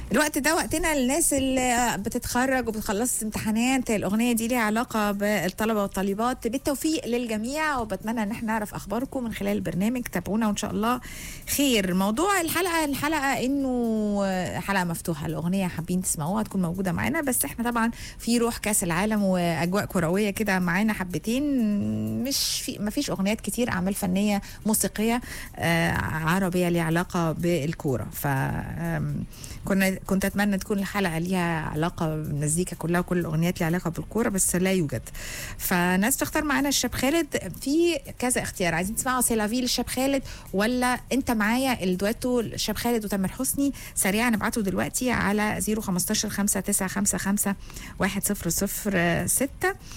الوقت ده وقتنا للناس اللي بتتخرج وبتخلص امتحانات الاغنيه دي ليها علاقه بالطلبه والطالبات بالتوفيق للجميع وبتمنى ان احنا نعرف اخباركم من خلال البرنامج تابعونا وان شاء الله خير موضوع الحلقه الحلقه انه حلقه مفتوحه الاغنيه حابين تسمعوها تكون موجوده معانا بس احنا طبعا في روح كاس العالم واجواء كرويه كده معانا حبتين مش في ما فيش اغنيات كتير اعمال فنيه موسيقيه آه، عربيه ليها علاقه بالكوره ف آم، كنا كنت اتمنى تكون الحلقه ليها علاقه بالمزيكا كلها وكل الاغنيات ليها علاقه بالكوره بس لا يوجد فناس تختار معانا الشاب خالد في كذا اختيار عايزين تسمعوا سيلافي للشاب خالد ولا انت معايا الدويتو الشاب خالد وتامر حسني سريعا ابعتوا دلوقتي على 015 5955 1006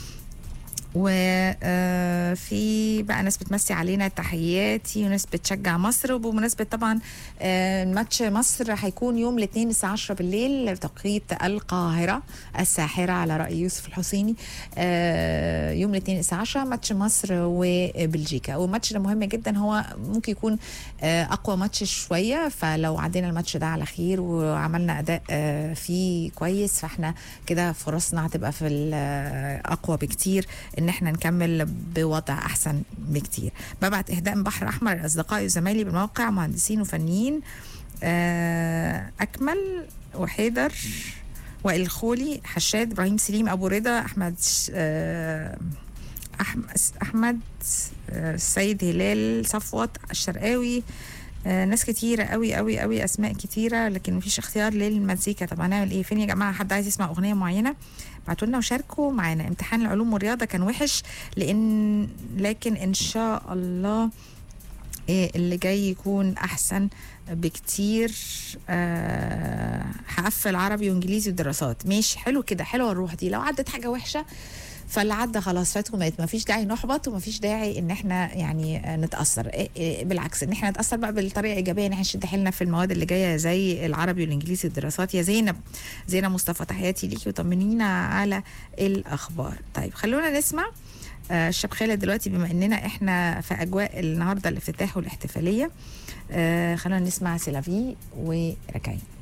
وفي بقى ناس بتمسي علينا تحياتي وناس بتشجع مصر وبمناسبة طبعا آه، ماتش مصر هيكون يوم الاثنين الساعة 10 بالليل توقيت القاهرة الساحرة على رأي يوسف الحسيني آه، يوم الاثنين الساعة 10 ماتش مصر وبلجيكا والماتش ده مهم جدا هو ممكن يكون آه، أقوى ماتش شوية فلو عدينا الماتش ده على خير وعملنا أداء آه، فيه كويس فاحنا كده فرصنا هتبقى في ال- أقوى بكتير ان احنا نكمل بوضع احسن بكتير ببعت اهداء من بحر احمر لاصدقائي وزمايلي بالموقع مهندسين وفنيين آه، اكمل وحيدر وائل الخولي حشاد ابراهيم سليم ابو رضا احمد ش- آه، احمد احمد آه، السيد هلال صفوت الشرقاوي آه، ناس كتيرة قوي قوي قوي أسماء كتيرة لكن مفيش اختيار للمزيكا طب هنعمل إيه فين يا جماعة حد عايز يسمع أغنية معينة بعتوا لنا وشاركوا معانا امتحان العلوم والرياضة كان وحش لأن لكن إن شاء الله إيه اللي جاي يكون أحسن بكتير آه، هقفل عربي وإنجليزي ودراسات ماشي حلو كده حلوة الروح دي لو عدت حاجة وحشة فاللي عدى خلاص فات ومات مفيش داعي نحبط ومفيش داعي ان احنا يعني آه، نتاثر إيه- إيه، بالعكس ان احنا نتاثر بقى بالطريقه الايجابيه ان احنا نشد حيلنا في المواد اللي جايه زي العربي والانجليزي والدراسات يا زينب زينب مصطفى تحياتي ليكي وطمنينا على الاخبار طيب خلونا نسمع آه، الشاب خالد دلوقتي بما اننا احنا في اجواء النهارده الافتتاح والاحتفاليه آه، خلونا نسمع سيلافي وركعين